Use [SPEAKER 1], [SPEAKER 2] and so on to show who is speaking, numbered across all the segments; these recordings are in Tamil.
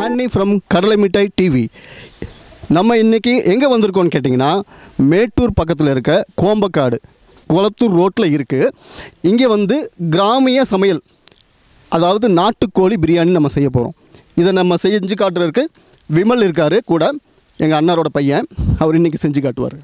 [SPEAKER 1] ஆன்னி ஃப்ரம் கடலை மிட்டாய் டிவி நம்ம இன்றைக்கி எங்கே வந்திருக்கோம்னு கேட்டிங்கன்னா மேட்டூர் பக்கத்தில் இருக்க கோம்பக்காடு குளத்தூர் ரோட்டில் இருக்குது இங்கே வந்து கிராமிய சமையல் அதாவது நாட்டுக்கோழி பிரியாணி நம்ம செய்ய போகிறோம் இதை நம்ம செஞ்சு காட்டுறதுக்கு விமல் இருக்கார் கூட எங்கள் அண்ணாரோட பையன் அவர் இன்றைக்கி செஞ்சு காட்டுவார்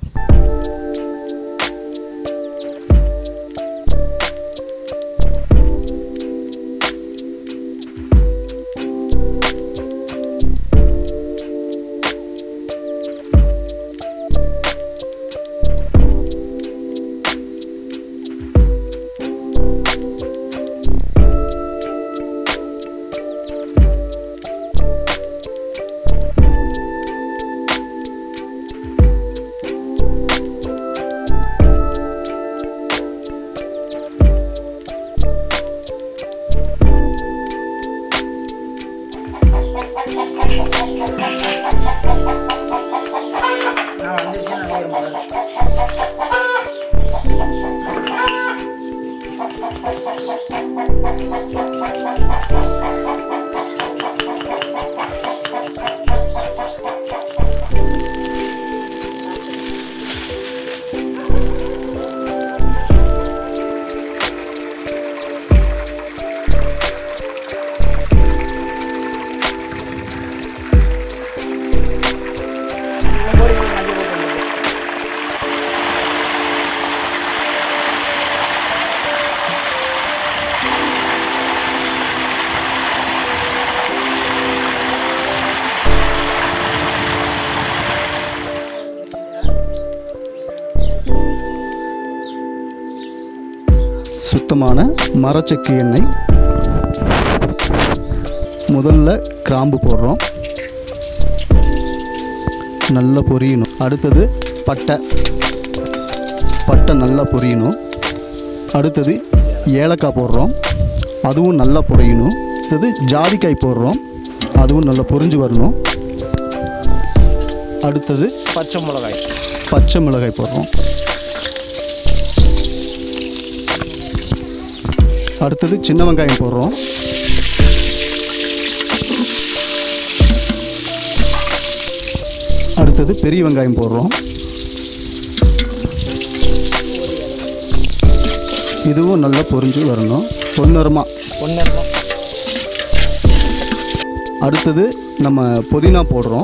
[SPEAKER 2] நான் வந்துருச்சு நான் முதல்ல இன்னும் போடி போய் மஞ்சள் போட்டு வந்துரு.
[SPEAKER 1] சுத்தமான மரச்செக்கு எண்ணெய் முதல்ல கிராம்பு போடுறோம் நல்லா பொரியணும் அடுத்தது பட்டை பட்டை நல்லா பொரியணும் அடுத்தது ஏலக்காய் போடுறோம் அதுவும் நல்லா பொரியணும் அடுத்தது ஜாதிக்காய் போடுறோம் அதுவும் நல்லா பொரிஞ்சு வரணும் அடுத்தது
[SPEAKER 2] பச்சை மிளகாய்
[SPEAKER 1] பச்சை மிளகாய் போடுறோம் அடுத்தது சின்ன வெங்காயம் போடுறோம் அடுத்தது பெரிய வெங்காயம் போடுறோம் இதுவும் நல்லா பொரிஞ்சு வரணும் பொன்னிறமாக
[SPEAKER 2] ஒன்று இருக்கும்
[SPEAKER 1] அடுத்தது நம்ம புதினா போடுறோம்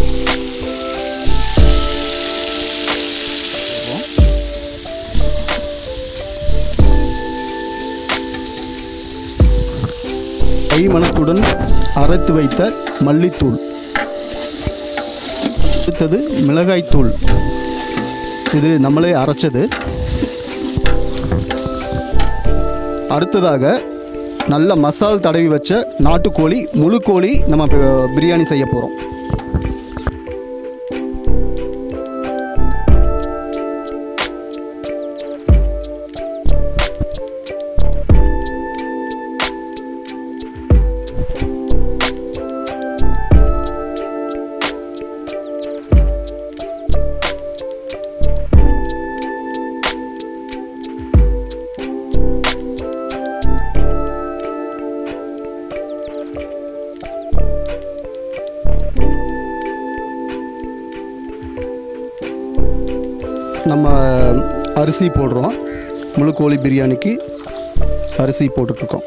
[SPEAKER 1] கைமணத்துடன் அரைத்து வைத்த மல்லித்தூள் அடுத்தது மிளகாய்த்தூள் இது நம்மளே அரைச்சது அடுத்ததாக நல்ல மசால் தடவி வச்ச நாட்டுக்கோழி முழு கோழி நம்ம பி- பிரியாணி செய்ய போகிறோம் நம்ம அரிசி போடுறோம் முழு கோழி பிரியாணிக்கு அரிசி போட்டுட்ருக்கோம்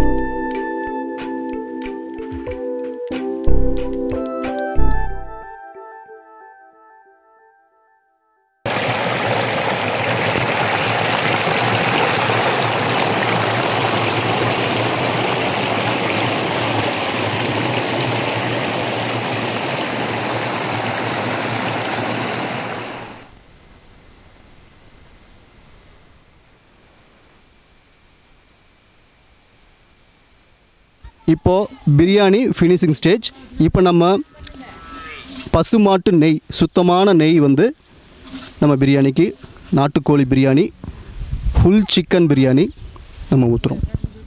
[SPEAKER 1] இப்போது பிரியாணி ஃபினிஷிங் ஸ்டேஜ் இப்போ நம்ம பசுமாட்டு நெய் சுத்தமான நெய் வந்து நம்ம பிரியாணிக்கு நாட்டுக்கோழி பிரியாணி ஃபுல் சிக்கன் பிரியாணி நம்ம ஊற்றுறோம்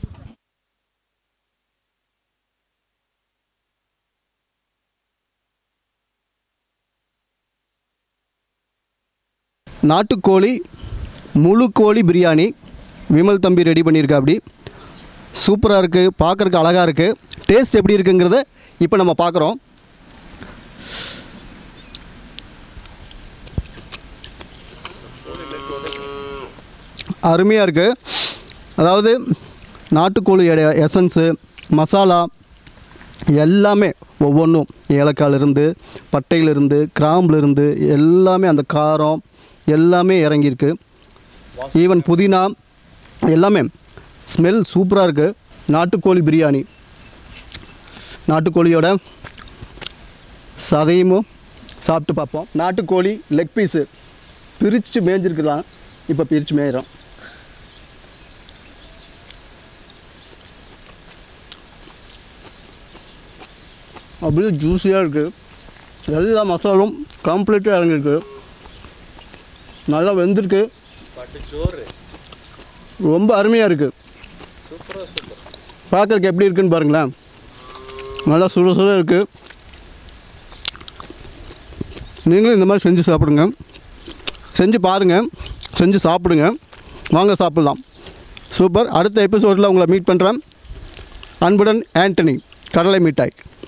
[SPEAKER 1] நாட்டுக்கோழி முழு கோழி பிரியாணி விமல் தம்பி ரெடி பண்ணியிருக்கா அப்படி சூப்பராக இருக்குது பார்க்குறக்கு அழகாக இருக்குது டேஸ்ட் எப்படி இருக்குங்கிறத இப்போ நம்ம பார்க்குறோம் அருமையாக இருக்குது அதாவது நாட்டுக்கோழியோட எசன்ஸு மசாலா எல்லாமே ஒவ்வொன்றும் ஏலக்காயிலிருந்து பட்டையிலிருந்து கிராம்புலேருந்து எல்லாமே அந்த காரம் எல்லாமே இறங்கியிருக்கு ஈவன் புதினா எல்லாமே ஸ்மெல் சூப்பராக இருக்குது நாட்டுக்கோழி பிரியாணி நாட்டுக்கோழியோட சதையும் சாப்பிட்டு பார்ப்போம் நாட்டுக்கோழி லெக் பீஸு பிரித்து மேய்ஞ்சிருக்கலாம் இப்போ பிரித்து மேயிறோம் அப்படியே ஜூஸியாக இருக்குது எல்லா மசாலும் கம்ப்ளீட்டாக இறங்கியிருக்கு நல்லா வெந்திருக்கு ரொம்ப அருமையாக இருக்குது பார்க்கறதுக்கு எப்படி இருக்குன்னு பாருங்களேன் நல்லா சுட சுட இருக்குது நீங்களும் இந்த மாதிரி செஞ்சு சாப்பிடுங்க செஞ்சு பாருங்கள் செஞ்சு சாப்பிடுங்க வாங்க சாப்பிட்லாம் சூப்பர் அடுத்த எபிசோடில் உங்களை மீட் பண்ணுறேன் அன்புடன் ஆண்டனி கடலை மிட்டாய்